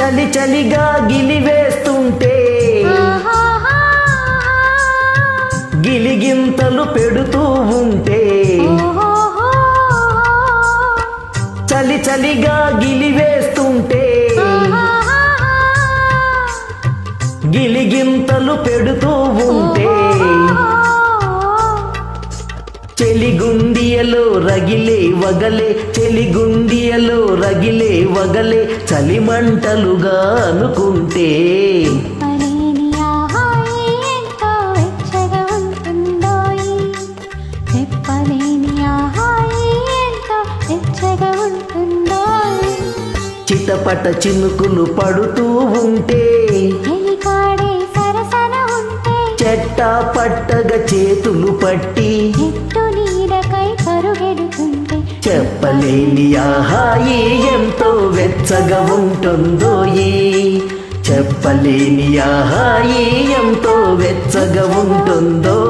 చలి చలిగా గిలివేస్తుంటే ఆహాహా. గిలిగింతలు పెడుతూ ఉంటే ఓహోహో. చలి చలిగా గిలివేస్తుంటే ఆహాహా. గిలిగింతలు పెడుతూ ఉంటే చెలిగుండియలో రగిలే వగలే చెలిగుండియలో రగిలే వగలే చలిమంటలుగా అనుకుంటే చెప్పలేని ఆహాయి ఎంతో వెచ్చగా ఉంటుందోయ్. చెప్పలేని ఆహాయి ఎంతో వెచ్చగా ఉంటుందోయ్. చిటపట చినుకులు పడుతూ ఉంటే చెలికాడే సరసన ఉంటే చెట్టా పట్టగా చేతులు పట్టి చెట్టు నీడకై పరుగెడుతుంటే చెప్పలేని ఆహాయి ఎంతో వెచ్చగా ఉంటుందో ఈ చెప్పలేని ఆహాయి ఎంతో వెచ్చగా ఉంటుందో